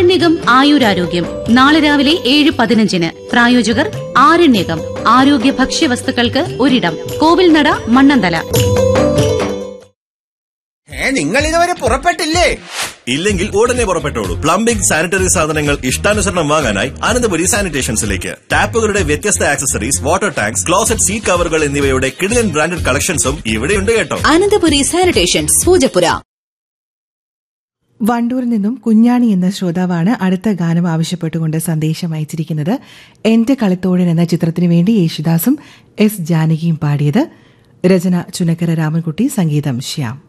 ആരണ്യകം ആയുരാരോഗ്യം നാളെ രാവിലെ ഏഴ് പതിനഞ്ചിന് പ്രായോജകർ ആരണ്യകം ആരോഗ്യ ഭക്ഷ്യവസ്തുക്കൾക്ക് ഒരിടം കോവിൽനട മണ്ണന്തല ഏ നിങ്ങൾ ഇതുവരെ പുറപ്പെട്ടില്ലേ ഇല്ലെങ്കിൽ ഉടനെ പുറപ്പെട്ടോളൂ പ്ലംബിംഗ് സാനിറ്ററി സാധനങ്ങൾ ഇഷ്ടാനുസരണം വാങ്ങാനായി അനന്തപുരി സാനിറ്റേഷൻസിലേക്ക് ടാപ്പുകളുടെ വ്യത്യസ്ത accessories water tanks closet seat കവറുകൾ എന്നിവയുടെ കിടിലൻ ബ്രാൻഡഡ് കളക്ഷൻസും ഇവിടെയുണ്ട് കേട്ടോ അനന്തപുരി സാനിറ്റേഷൻസ് പൂജപ്പുര വണ്ടൂരിൽ നിന്നും കുഞ്ഞാണി എന്ന ശ്രോതാവാണ് അടുത്ത ഗാനം ആവശ്യപ്പെട്ടുകൊണ്ട് സന്ദേശം അയച്ചിരിക്കുന്നത് എന്റെ കളിത്തോഴൻ എന്ന ചിത്രത്തിനു വേണ്ടി യേശുദാസും എസ് ജാനകിയും പാടിയത് രചന ചുനക്കര രാമൻകുട്ടി സംഗീതം ശ്യാം